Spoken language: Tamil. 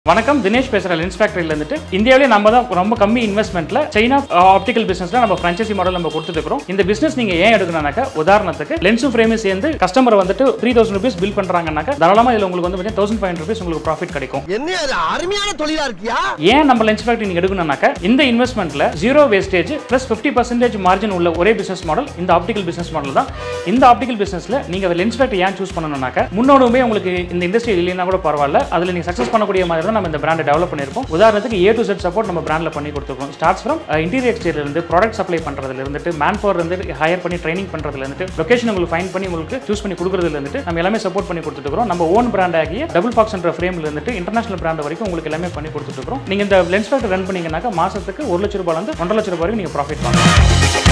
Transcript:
வணக்கம் தினேஷ் பேசுகிறேன் லென்ஸ் ஃபேக்டரியில் இருந்துட்டு இந்தியாவிலே நம்ம தான் ரொம்ப கம்மி இன்வெஸ்ட்மெண்ட்ல சைனா ஆப்டிகல் பிசினஸ்ல நம்ம ஃப்ரான்ச்சைசி மாடல் நம்ம கொடுத்துருக்கோம் இந்த பிசினஸ் நீங்க ஏன் எடுக்கணும்னாக்கா உதாரணத்துக்கு லென்ஸும் ஃப்ரேமும் சேர்ந்து கஸ்டமர் வந்துட்டு த்ரீ தௌசண்ட் ருபீஸ் பில் பண்றாங்கன்னாக்கா தாராளமா இதுல உங்களுக்கு வந்து தௌசண்ட் ஃபைவ் ருபீஸ் உங்களுக்கு ப்ராஃபிட் கிடைக்கும் என்ன அது அருமையான தொழிலா இருக்கியா ஏன் நம்ம லென்ஸ் ஃபேக்டரி நீங்க எடுக்கணும்னாக்கா இந்த இன்வெஸ்ட்மெண்ட்ல zero wastage plus fifty percentage margin உள்ள ஒரே பிசினஸ் மாடல் இந்த ஆப்டிகல் பிசினஸ் மாடல் தான் இந்த ஆப்டிகல் பிசினஸ்ல நீங்க லென்ஸ் ஃபேக்டரி ஏன் சூஸ் பண்ணணும்னாக்கா முன்னோடுமே உங்களுக்கு இந்த இண்டஸ்ட்ரி இல்லைன்னா கூட பரவாயில்ல அதுல நீங்க சக்சஸ் பண்ணக்கூடிய மாதிரி தான் நம்ம இந்த பிராண்டை டெவலப் பண்ணியிருப்போம் உதாரணத்துக்கு ஏ டு செட் சப்போர்ட் நம்ம பிராண்ட்ல பண்ணி கொடுத்துருக்கோம் ஸ்டார்ட்ஸ் ஃப்ரம் இன்டீரியர் எக்ஸ்டீரியர் இருந்து ப்ராடக்ட் சப்ளை பண்றதுல இருந்துட்டு மேன் பவர் இருந்து ஹையர் பண்ணி ட்ரைனிங் பண்றதுல இருந்துட்டு லொகேஷன் உங்களுக்கு ஃபைன் பண்ணி உங்களுக்கு சூஸ் பண்ணி கொடுக்குறதுல இருந்துட்டு நம்ம எல்லாமே சப்போர்ட் பண்ணி கொடுத்துட்டு இருக்கோம் நம்ம ஓன் பிராண்ட் ஆகிய டபுள் பாக்ஸ் என்ற ஃப்ரேம்ல இருந்துட்டு இன்டர்நேஷனல் பிராண்ட் வரைக்கும் உங்களுக்கு எல்லாமே பண்ணி கொடுத்துட்டு இருக்கோம் நீங்க இந்த லென்ஸ் ஃபேக்டர் ரன் பண்ணீங்கன்னாக்கா மாசத்துக்கு ஒரு லட்ச ரூபாயில இருந்து ஒன்றரை லட்ச ரூபாய் வரைக்கும் நீங்க ப்ராஃபிட் பண்ணலாம்